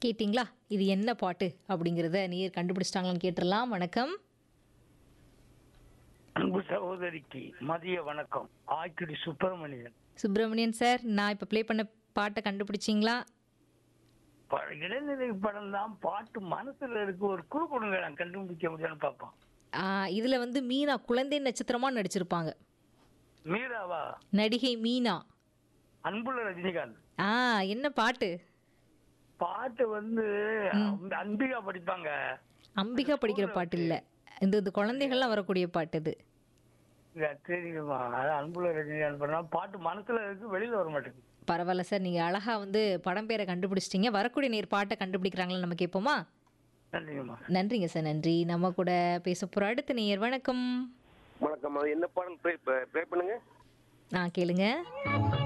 கேட்டிங்களா இது என்ன பாட்டு அப்படிங்கிறத நீர் கண்டுபிடிச்சிட்டாங்களான்னு கேட்டுடலாம் வணக்கம் அன்பு சகோதரிக்கு மதிய வணக்கம் ஆய்க்குடி சுப்பிரமணியன் சுப்பிரமணியன் சார் நான் இப்போ ப்ளே பண்ண பாட்டை கண்டுபிடிச்சிங்களா ப- இடைநிலை படம் தான் பாட்டு மனசுல இருக்கு ஒரு குழு கொடுங்க நான் கண்டுபிடிக்க முடியும்னு பார்ப்போம் இதில் வந்து மீனா குழந்தை நட்சத்திரமாக நடிச்சிருப்பாங்க மீராவா நடிகை மீனா அன்புள்ள ரஜினிகாந்த் ஆ என்ன பாட்டு பாட்டு வந்து அந்த அம்பிகா படிப்பாங்க அம்பிகா படிக்கிற பாட்டு இல்லை இந்த இந்த குழந்தைகள்லாம் வரக்கூடிய பாட்டு இது இல்ல தெரியுமா அதான் அன்புள்ள ரஜினிகாந்த் பண்ணா பாட்டு மனசுல இருக்கு வெளியில வர மாட்டேங்குது பரவாயில்ல சார் நீங்கள் அழகாக வந்து படம் பேரை கண்டுபிடிச்சிட்டிங்க வரக்கூடிய நேர் பாட்டை கண்டுபிடிக்கிறாங்களா நம்ம கேட்போமா நன்றிங்கம்மா நன்றிங்க சார் நன்றி நம்ம கூட பேச போகிற அடுத்த நேயர் வணக்கம் வணக்கம் அது என்ன பாடல் ப்ளே ப்ளே பண்ணுங்க ஆ கேளுங்க